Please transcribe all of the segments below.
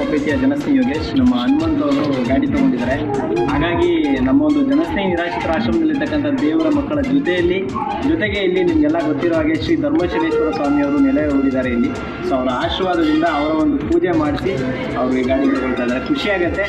ಪ್ರೀತಿಯ ಜನಸ್ನೇಹಿ ಯೋಗೇಶ್ ನಮ್ಮ ಹನುಮಂತ್ ಅವರು ಗಾಡಿ ತಗೊಂಡಿದ್ದಾರೆ ಹಾಗಾಗಿ ನಮ್ಮ ಒಂದು ಜನಸ್ನೇಹಿ ನಿರಾಶ್ರಿತರ ಆಶ್ರಮದಲ್ಲಿರ್ತಕ್ಕಂಥ ದೇವರ ಮಕ್ಕಳ ಜೊತೆಯಲ್ಲಿ ಜೊತೆಗೆ ಇಲ್ಲಿ ನಿಮಗೆಲ್ಲ ಗೊತ್ತಿರೋ ಹಾಗೆ ಶ್ರೀ ಧರ್ಮಶನೇಶ್ವರ ಸ್ವಾಮಿ ಅವರು ನೆಲೆ ಊರಿದ್ದಾರೆ ಇಲ್ಲಿ ಸೊ ಅವರ ಆಶೀರ್ವಾದದಿಂದ ಅವರ ಒಂದು ಪೂಜೆ ಮಾಡಿಸಿ ಅವ್ರಿಗೆ ಗಾಡಿ ತಗೊಳ್ತಾ ಇದ್ದಾರೆ ಖುಷಿ ಆಗುತ್ತೆ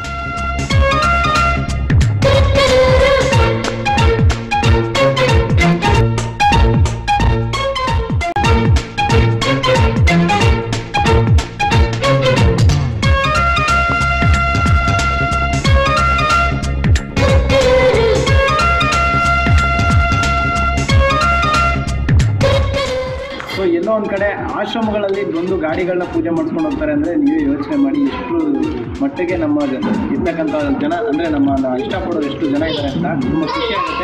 ಸೊ ಎಲ್ಲೋ ಒಂದು ಕಡೆ ಆಶ್ರಮಗಳಲ್ಲಿ ಬಂದು ಗಾಡಿಗಳನ್ನ ಪೂಜೆ ಮಾಡ್ಕೊಂಡು ಹೋಗ್ತಾರೆ ಅಂದರೆ ನೀವೇ ಯೋಚನೆ ಮಾಡಿ ಎಷ್ಟು ಮಟ್ಟಿಗೆ ನಮ್ಮ ಜ- ಇರ್ತಕ್ಕಂಥ ಜನ ಅಂದರೆ ನಮ್ಮ ಇಷ್ಟಪಡೋರು ಎಷ್ಟು ಜನ ಇದ್ದಾರೆ ಅಂತ ತುಂಬ ಖುಷಿ ಆಗುತ್ತೆ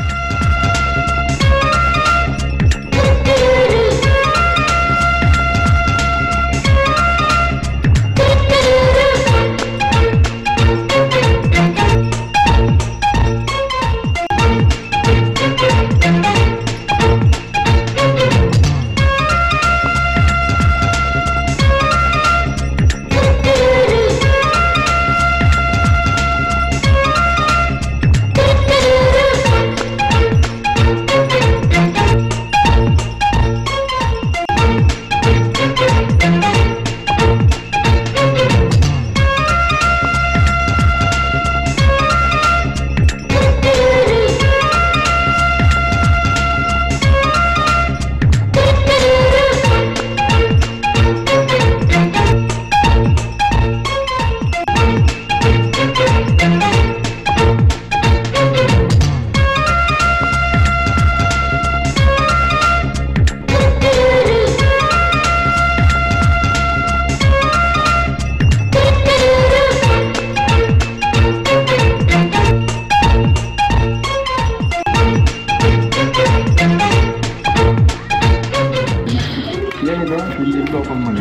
ಏನಿದೆ ಇಲ್ಲಿ ಓಪನ್ ಮಾಡಿ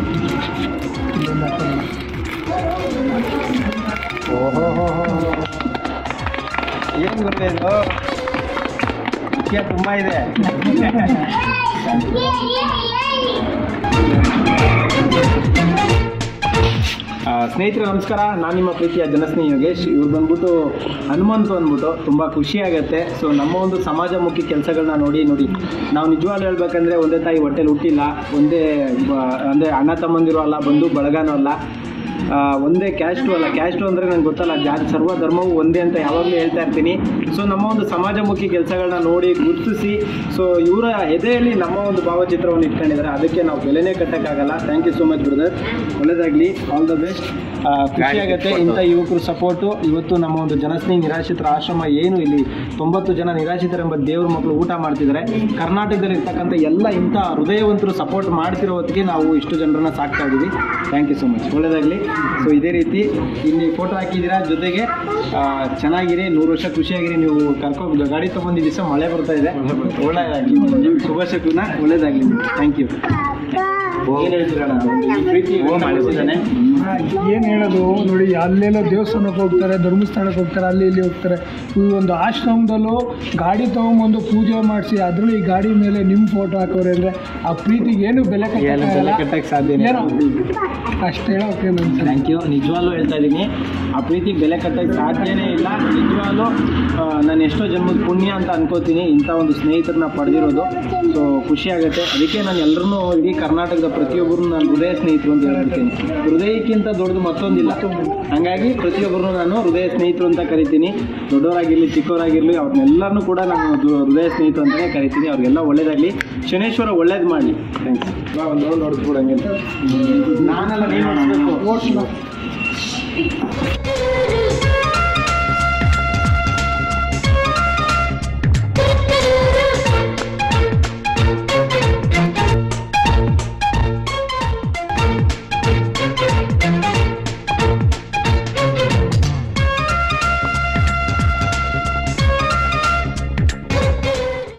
ಓಹೋ ಏನು ಗೊತ್ತೇ ಇದು ವಿಷಯ ತುಂಬ ಇದೆ ಆ, ಸ್ನೇಹಿತರೆ ನಮಸ್ಕಾರ ನಾನು ನಿಮ್ಮ ಪ್ರೀತಿಯ ಜನಸ್ನೇಹಿ ಯೋಗೇಶ್ ಇವ್ರು ಬಂದ್ಬಿಟ್ಟು ಹನುಮಂತು ಅಂದ್ಬಿಟ್ಟು ತುಂಬ ಖುಷಿಯಾಗತ್ತೆ ಸೊ ನಮ್ಮ ಒಂದು ಸಮಾಜಮುಖಿ ಕೆಲಸಗಳನ್ನ ನೋಡಿ ನೋಡಿ ನಾವು ನಿಜವಾಗ್ಲೂ ಹೇಳ್ಬೇಕಂದ್ರೆ ಒಂದೇ ತಾಯಿ ಹೊಟ್ಟೆಲಿ ಹುಟ್ಟಿಲ್ಲ ಒಂದೇ ಬ- ಅಂದರೆ ಅಣ್ಣ ತಮ್ಮಂದಿರು ಅಲ್ಲ ಬಂಧು ಬಳಗನೂ ಅಲ್ಲ ಆ, ಒಂದೇ ಕ್ಯಾಸ್ಟು ಅಲ್ಲ ಕ್ಯಾಸ್ಟು ಅಂದರೆ ನಂಗೆ ಗೊತ್ತಲ್ಲ ಜಾತಿ ಸರ್ವ ಧರ್ಮವು ಒಂದೇ ಅಂತ ಯಾವಾಗಲೂ ಹೇಳ್ತಾ ಇರ್ತೀನಿ ಸೊ ನಮ್ಮ ಒಂದು ಸಮಾಜಮುಖಿ ಕೆಲಸಗಳನ್ನ ನೋಡಿ ಗುರುತಿಸಿ ಸೊ ಇವರ ಎದೆಯಲ್ಲಿ ನಮ್ಮ ಒಂದು ಭಾವಚಿತ್ರವನ್ನು ಇಟ್ಕೊಂಡಿದ್ದಾರೆ ಅದಕ್ಕೆ ನಾವು ಬೆಲೆನೇ ಕಟ್ಟೋಕ್ಕಾಗಲ್ಲ thank you so much brother ಒಳ್ಳೆಯದಾಗಲಿ ಆಲ್ ದ ಬೆಸ್ಟ್ ಖುಷಿಯಾಗುತ್ತೆ ಇಂಥ ಯುವಕರು ಸಪೋರ್ಟು ಇವತ್ತು ನಮ್ಮ ಒಂದು ಜನಸ್ನೇಹಿ ನಿರಾಶ್ರಿತರ ಆಶ್ರಮ ಏನು ಇಲ್ಲಿ ತೊಂಬತ್ತು ಜನ ನಿರಾಶ್ರಿತರೆಂಬ ದೇವ್ರ ಮಕ್ಕಳು ಊಟ ಮಾಡ್ತಿದ್ದಾರೆ ಕರ್ನಾಟಕದಲ್ಲಿ ಇರ್ತಕ್ಕಂಥ ಎಲ್ಲ ಇಂಥ ಹೃದಯವಂತರು ಸಪೋರ್ಟ್ ಮಾಡ್ತಿರೋ ಹೊತ್ತಿಗೆ ನಾವು ಇಷ್ಟು ಜನರನ್ನ ಸಾಕ್ತಾ ಇದ್ದೀವಿ ಥ್ಯಾಂಕ್ ಯು ಸೊ ಮಚ್ ಒಳ್ಳೆಯದಾಗಲಿ ಸೊ ಇದೇ ರೀತಿ ಇಲ್ಲಿ ಫೋಟೋ ಹಾಕಿದ್ದೀರಾ ಜೊತೆಗೆ ಆ, ಚೆನ್ನಾಗಿರಿ ನೂರು ವರ್ಷ ಖುಷಿಯಾಗಿರಿ ನೀವು ಕರ್ಕೊ ಗಾಡಿ ತೊಗೊಂಡು ದಿವಸ ಮಳೆ ಬರ್ತಾ ಇದೆ ಒಳ್ಳೆಯದಾಗಲಿ ಶುಭಾಶಕನ ಒಳ್ಳೆಯದಾಗಲಿ ಥ್ಯಾಂಕ್ ಯು ಏನು ಹೇಳ್ತೀರಣ್ಣ ಈ ಪ್ರೀತಿ ಮಾಡಿದ್ದಾನೆ ಏನು ಹೇಳೋದು ನೋಡಿ ಅಲ್ಲೆಲ್ಲೋ ದೇವಸ್ಥಾನಕ್ಕೆ ಹೋಗ್ತಾರೆ ಧರ್ಮಸ್ಥಳಕ್ಕೆ ಹೋಗ್ತಾರೆ ಅಲ್ಲಿ ಇಲ್ಲಿ ಹೋಗ್ತಾರೆ ಈ ಒಂದು ಆಶ್ರಮದಲ್ಲೂ ಗಾಡಿ ತೊಗೊಂಬಂದು ಪೂಜೆ ಮಾಡಿಸಿ ಅದರಲ್ಲೂ ಈ ಗಾಡಿ ಮೇಲೆ ನಿಮ್ಮ ಫೋಟೋ ಹಾಕೋರೆ ಅಂದರೆ ಆ ಪ್ರೀತಿಗೆ ಏನು ಬೆಲೆ ಏನು ಬೆಲೆ ಕಟ್ಟಕ್ಕಾಗಲ್ಲ. ಕಟ್ಟಕ್ಕೆ ಸಾಧ್ಯನೇ ಏನೋ ಅಷ್ಟು ಹೇಳೋಕೆ ನನ್ನ ಥ್ಯಾಂಕ್ ಯು ನಿಜವಾಗ್ಲೂ ಹೇಳ್ತಾ ಇದ್ದೀನಿ ಆ ಪ್ರೀತಿಗೆ ಬೆಲೆ ಕಟ್ಟಕ್ಕೆ ಸಾಧ್ಯನೇ ಇಲ್ಲ ನಿಜವಾಗ್ಲೂ ಆ, ನಾನು ಎಷ್ಟೋ ಜನ್ಮದ ಪುಣ್ಯ ಅಂತ ಅನ್ಕೋತೀನಿ ಇಂಥ ಒಂದು ಸ್ನೇಹಿತರನ್ನ ಪಡೆದಿರೋದು ಸೊ ಖುಷಿ ಆಗುತ್ತೆ ಅದಕ್ಕೆ ನಾನು ಎಲ್ಲರೂ ಇಡೀ ಕರ್ನಾಟಕದ ಪ್ರತಿಯೊಬ್ಬರು ನಾನು ಹೃದಯ ಸ್ನೇಹಿತರು ಅಂತ ಹೇಳ್ಬಿಡ್ತೀನಿ ಹೃದಯಕ್ಕಿಂತ ದೊಡ್ಡದು ಮತ್ತೊಂದಿಲ್ಲ ಹಾಗಾಗಿ ಪ್ರತಿಯೊಬ್ಬರು ನಾನು ಹೃದಯ ಸ್ನೇಹಿತರು ಅಂತ ಕರಿತೀನಿ ದೊಡ್ಡವರಾಗಿರಲಿ ಚಿಕ್ಕವರಾಗಿರಲಿ ಅವ್ರನ್ನೆಲ್ಲರನ್ನೂ ಕೂಡ ನಾನು ದು- ಹೃದಯ ಸ್ನೇಹಿತರು ಅಂತಲೇ ಕರಿತೀನಿ ಅವ್ರಿಗೆಲ್ಲ ಒಳ್ಳೇದಾಗಲಿ ಶನೇಶ್ವರ ಒಳ್ಳೇದು ಮಾಡಲಿ ಥ್ಯಾಂಕ್ಸ್ ಒಂದು ನೋಡಿಸ್ಬಿಡಂಗೆ ನಾನೆಲ್ಲ ನೀವು ಮಾಡಿಸ್ಬೇಕು